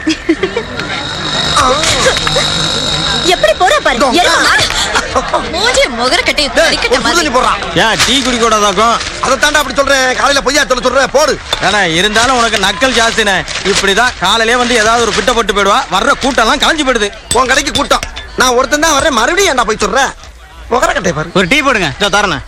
எப்படி போறா பாரு எருமை மாடு. மூஞ்சி முகர கட்டி டேய், கடிக்கட்ட ஒரு சுடு மாதிரி தண்ணி போடுறான் ஏன் டீ குடிக்க கூடாதாக்கும் அதை தாண்டா அப்படி சொல்றேன் காலையில பொய்யா சொல்ல சொல்றேன் போடு ஏடா இருந்தாலும் உனக்கு நக்கல் ஜாஸ்தினே இப்படிதான் காலையிலே வந்து ஏதாவது ஒரு பிட்ட போட்டு போயிடுவா வர்ற கூட்டம்லாம் கலைஞ்சு போயிடுது உன் கடைக்கு கூட்டம் நான் ஒருத்தன் தான் வரேன் மறுபடியும் ஏன்டா போய் சொல்றேன் முகர கட்டை பாரு ஒரு டீ போடுங்க இதோ தரேன்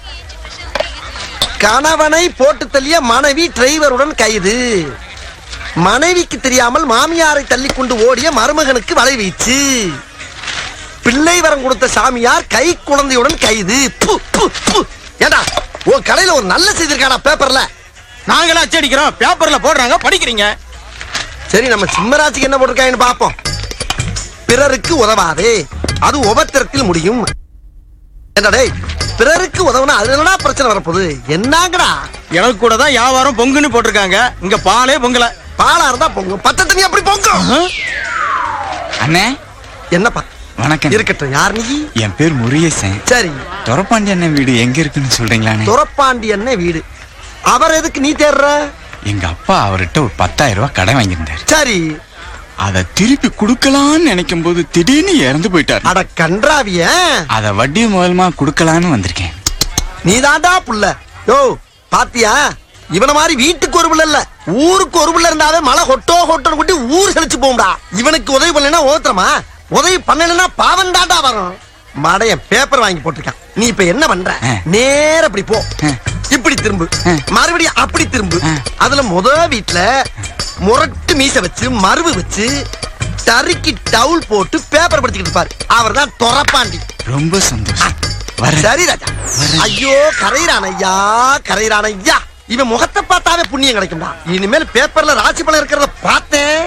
கணவனை போட்டு தள்ளிய மனைவி டிரைவருடன் கைது மனைவிக்கு தெரியாமல் மாமியாரை தள்ளி கொண்டு ஓடிய மருமகனுக்கு வலை வீச்சு பிள்ளை வரம் கொடுத்த சாமியார் கை குழந்தையுடன் கைது பு, பு, பு. ஏண்டா உன் கடையில ஒரு நல்ல செய்தி இருக்காடா பேப்பர்ல நாங்களே அச்சடிக்கிறோம் பேப்பர்ல போடுறாங்க படிக்கிறீங்க சரி நம்ம சிம்மராசிக்கு என்ன போட்டிருக்காங்கன்னு பாப்போம் பிறருக்கு உதவாதே அது உபத்திரத்தில் முடியும் ஏண்டா டேய் பிறருக்கு உதவுனா அதுல என்னடா பிரச்சனை வரப்போகுது என்னங்கடா எனக்கு கூட தான் வியாபாரம் பொங்குன்னு போட்டிருக்காங்க இங்க பாலே பொங்கல பாலா இருந்தா பொங்கும் பச்சை தண்ணி அப்படி பொங்கும் அண்ணே என்னப்பா வணக்கம் இருக்கட்டும் யார் நீ என் பேர் முருகேசன் சரி துரப்பாண்டி அண்ணன் வீடு எங்க இருக்குன்னு சொல்றீங்களாண்ணே துரப்பாண்டி என்ன வீடு அவர் எதுக்கு நீ தேடுற எங்க அப்பா அவர்கிட்ட ஒரு பத்தாயிரம் ரூபாய் கடன் வாங்கியிருந்தாரு சரி அதை திருப்பி கொடுக்கலான்னு நினைக்கும் போது திடீர்னு இறந்து போயிட்டாரு அட கன்றாவிய அத வட்டி மூலமா கொடுக்கலான்னு வந்திருக்கேன் நீ தாண்டா புள்ள யோ பாத்தியா இவன மாதிரி வீட்டுக்கு ஒரு புள்ள இல்ல ஊருக்கு ஒரு புள்ள இருந்தாவே மழை கொட்டோ கொட்டோன்னு கொட்டி ஊர் செழிச்சு போகும்டா இவனுக்கு உதவி பண்ணலன்னா ஓத்துறமா உதவி பண்ணலன்னா பாவம் தாண்டா வரும் மடையன் பேப்பர் வாங்கி போட்டிருக்கான் நீ இப்ப என்ன பண்ற ஆ. நேர அப்படி போ ஆ. இப்படி திரும்பு ஆ. மறுபடியும் அப்படி திரும்பு ஆ. அதுல முத வீட்ல முரட்டு மீச வச்சு மருவு வச்சு டருக்கி டவுல் போட்டு பேப்பர் படிச்சுக்கிட்டு இருப்பாரு அவர் தான் தொரப்பாண்டி ரொம்ப சந்தோஷம் வர சரி ராஜா ஐயோ கரையிறான் ஐயா கரையிறான் ஐயா இவன் முகத்தை பார்த்தாவே புண்ணியம் கிடைக்கும்டா இனிமேல் பேப்பர்ல ராசி பலன் இருக்கிறத பார்த்தேன்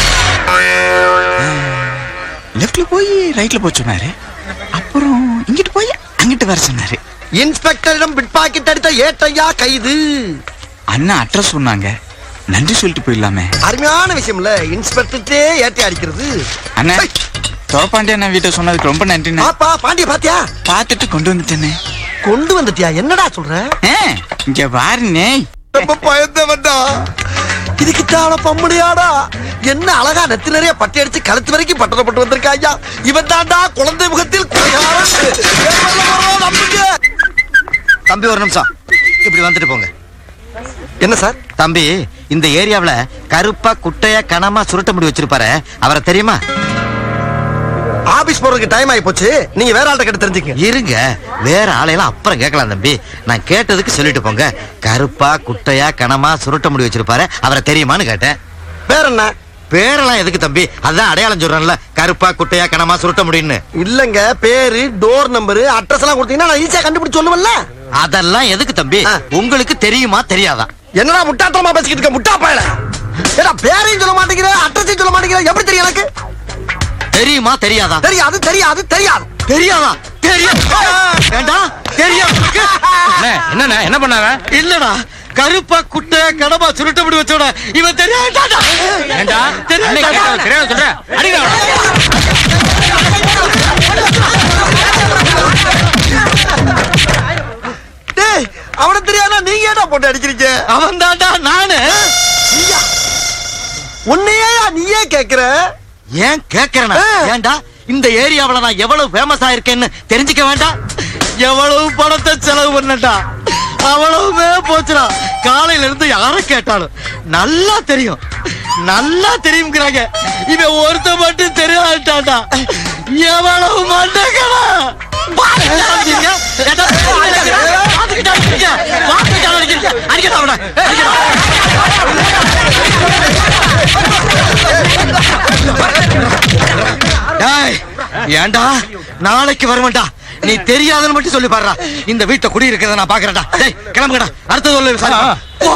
லெஃப்ட்ல போய் ரைட்ல போய் சொன்னாரு அப்புறம் இங்கிட்டு போய் அங்கிட்டு வர சொன்னாரு இன்ஸ்பெக்டரிடம் பிட் பாக்கெட் அடித்த ஏட்டையா கைது அண்ணா அட்ரஸ் சொன்னாங்க நன்றி சொல்லிட்டு போயிடலாமே அருமையான விஷயம் இல்ல இன்ஸ்பெக்டர்ட்டே ஏட்டை அடிக்கிறது அண்ணா ஐ, துரப்பாண்டி அண்ணன் வீட்டை சொன்னதுக்கு ரொம்ப நன்றிண்ணே பாப்பா பாண்டிய பாத்தியா பார்த்துட்டு கொண்டு வந்துட்டேனே கொண்டு வந்துட்டியா என்னடா சொல்ற ஆ, இங்க பாருண்ணே ரொம்ப பயந்தவன்டா இதுக்கு தான பம்முடியாடா என்ன அழகா நெத்தி நிறைய பட்டி அடிச்சு கழுத்து வரைக்கும் பட்டணப்பட்டு வந்திருக்கா ஐயா இவன் தாண்டா குழந்தை முகத்தில் கலையாளன். பேப்பர்ல வர்றோம், நம்புங்க. தம்பி ஒரு நிமிஷம் இப்படி வந்துட்டு போங்க என்ன சார் தம்பி இந்த ஏரியாவுல கருப்பா குட்டையா கனமா சுருட்ட முடி வச்சிருப்பாரு அவரை தெரியுமா ஆபீஸ் போறதுக்கு டைம் ஆகி போச்சு நீங்க வேற ஆள்கிட்ட கேட்டு தெரிஞ்சுக்கங்க இருங்க வேற ஆளையெல்லாம் அப்புறம் கேட்கலாம் தம்பி நான் கேட்டதுக்கு சொல்லிட்டு போங்க கருப்பா குட்டையா கனமா சுருட்ட முடி வச்சிருப்பாரு அவரை தெரியுமான்னு கேட்டேன் வேற என்ன பேரெல்லாம் எதுக்கு தம்பி அதான் அடையாளம் சொல்றேன்ல கருப்பா குட்டையா கனமா சுருட்ட முடின்னு இல்லங்க பேரு டோர் நம்பர் அட்ரஸ் எல்லாம் கொடுத்தீங்கன்னா நான் ஈஸியா கண்டுபிடிச்சு சொல்லுவேன்ல அதெல்லாம் எதுக்கு தம்பி ஆ. உங்களுக்கு தெரியுமா தெரியாதா என்னடா முட்டாத்தனமா பேசிக்கிட்டு இருக்க முட்டா பயல ஏடா பேரையும் சொல்ல மாட்டேங்கிற அட்ரஸையும் சொல்ல மாட்டேங்கிற எப்படி தெரியும் எனக்கு தெரியுமா தெரியாதா தெரியாது தெரியாது தெரியாது தெரியாதா தெரியும் வேண்டாம் தெரியும் என்னண்ணே என்ன பண்ணாங்க இல்லடா கருப்பா குட்டை கடமா சுருட்ட முடி வச்சோட இவன் தெரியாதாடா ஏண்டா அன்னை கேட்டவன் தெரியாத சொல்ற அடிங்க அவனை. டேய் அவன தெரியாதா நீங்க ஏடா போட்டு அடிக்கிறீங்க அவன் தாண்டா நானு நீயா உன்னையே நீயே கேக்குற ஏன் கேக்குறேனா ஆ. ஏன்டா இந்த ஏரியாவுல நான் எவ்வளவு ஃபேமஸ் ஆயிருக்கேன்னு தெரிஞ்சுக்க வேண்டாம் எவ்வளவு பணத்தை செலவு பண்ணட்டா அவ்வளவுமே போச்சுடா காலையில இருந்து யார கேட்டாலும் நல்லா தெரியும் நல்லா தெரியுங்கிறாங்க இவன் ஒருத்த மட்டும் தெரியாட்டாடா எவ்வளவு மண்டகடா டேய், ஏன்டா நாளைக்கு வருவேன்டா நீ தெரியாதுன்னு மட்டும் சொல்லி பாடுறா இந்த வீட்டை குடி இருக்கிறத நான் பாக்குறேன்டா டேய் கிளம்புங்கடா அடுத்தது சொல்லு விசாரிப்போம்.